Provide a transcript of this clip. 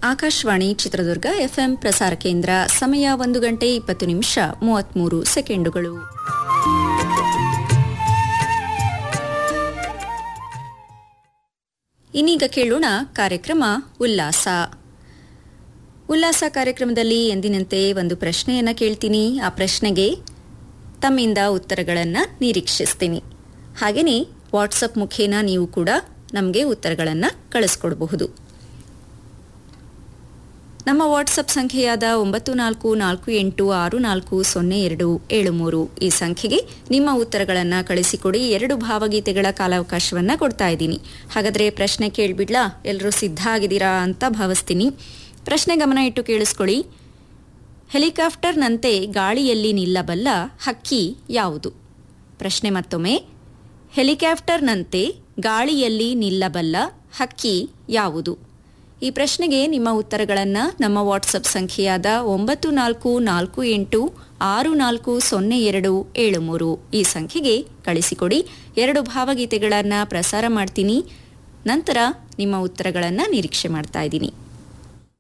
Akashvani Chitradurga FM ಪ್ರಸಾರ ಕೇಂದ್ರ ಸಮಯ ಒಂದು ಗಂಟೆ ಇಪ್ಪತ್ತು ನಿಮಿಷ ಮೂವತ್ಮೂರು ಸೆಕೆಂಡುಗಳು ಇನ್ನೀಗ ಕೇಳೋಣ ಕಾರ್ಯಕ್ರಮ ಉಲ್ಲಾಸ ಉಲ್ಲಾಸ ಕಾರ್ಯಕ್ರಮದಲ್ಲಿ ಎಂದಿನಂತೆ ಒಂದು ಪ್ರಶ್ನೆಯನ್ನ ಕೇಳ್ತೀನಿ ಆ ಪ್ರಶ್ನೆಗೆ ತಮ್ಮಿಂದ ಉತ್ತರಗಳನ್ನು ನಿರೀಕ್ಷಿಸ್ತೀನಿ ಹಾಗೆಯೇ ವಾಟ್ಸಪ್ ಮುಖೇನ ನೀವು ಕೂಡ ನಮಗೆ ಉತ್ತರಗಳನ್ನು ಕಳಿಸ್ಕೊಡಬಹುದು ನಮ್ಮ ವಾಟ್ಸಪ್ ಸಂಖ್ಯೆಯಾದ ಒಂಬತ್ತು ನಾಲ್ಕು ನಾಲ್ಕು ಎಂಟು ಆರು ನಾಲ್ಕು ಸೊನ್ನೆ ಎರಡು ಏಳು ಮೂರು ಈ ಸಂಖ್ಯೆಗೆ ನಿಮ್ಮ ಉತ್ತರಗಳನ್ನು ಕಳಿಸಿಕೊಡಿ ಎರಡು ಭಾವಗೀತೆಗಳ ಕಾಲಾವಕಾಶವನ್ನು ಕೊಡ್ತಾ ಇದ್ದೀನಿ ಹಾಗಾದರೆ ಪ್ರಶ್ನೆ ಕೇಳಿಬಿಡ್ಲಾ ಎಲ್ಲರೂ ಸಿದ್ಧ ಆಗಿದ್ದೀರಾ ಅಂತ ಭಾವಿಸ್ತೀನಿ ಪ್ರಶ್ನೆ ಗಮನ ಇಟ್ಟು ಕೇಳಿಸ್ಕೊಳ್ಳಿ ಹೆಲಿಕಾಪ್ಟರ್ನಂತೆ ಗಾಳಿಯಲ್ಲಿ ನಿಲ್ಲಬಲ್ಲ ಹಕ್ಕಿ ಯಾವುದು ಪ್ರಶ್ನೆ ಮತ್ತೊಮ್ಮೆ ಹೆಲಿಕಾಪ್ಟರ್ನಂತೆ ಗಾಳಿಯಲ್ಲಿ ನಿಲ್ಲಬಲ್ಲ ಹಕ್ಕಿ ಯಾವುದು ಈ ಪ್ರಶ್ನೆಗೆ ನಿಮ್ಮ ಉತ್ತರಗಳನ್ನು ನಮ್ಮ ವಾಟ್ಸಪ್ ಸಂಖ್ಯೆಯಾದ ಒಂಬತ್ತು ನಾಲ್ಕು ನಾಲ್ಕು ಎಂಟು ಆರು ನಾಲ್ಕು ಸೊನ್ನೆ ಎರಡು ಏಳು ಮೂರು ಈ ಸಂಖ್ಯೆಗೆ ಕಳಿಸಿಕೊಡಿ ಎರಡು ಭಾವಗೀತೆಗಳನ್ನು ಪ್ರಸಾರ ಮಾಡ್ತೀನಿ ನಂತರ ನಿಮ್ಮ ಉತ್ತರಗಳನ್ನು ನಿರೀಕ್ಷೆ ಮಾಡ್ತಾ ಇದ್ದೀನಿ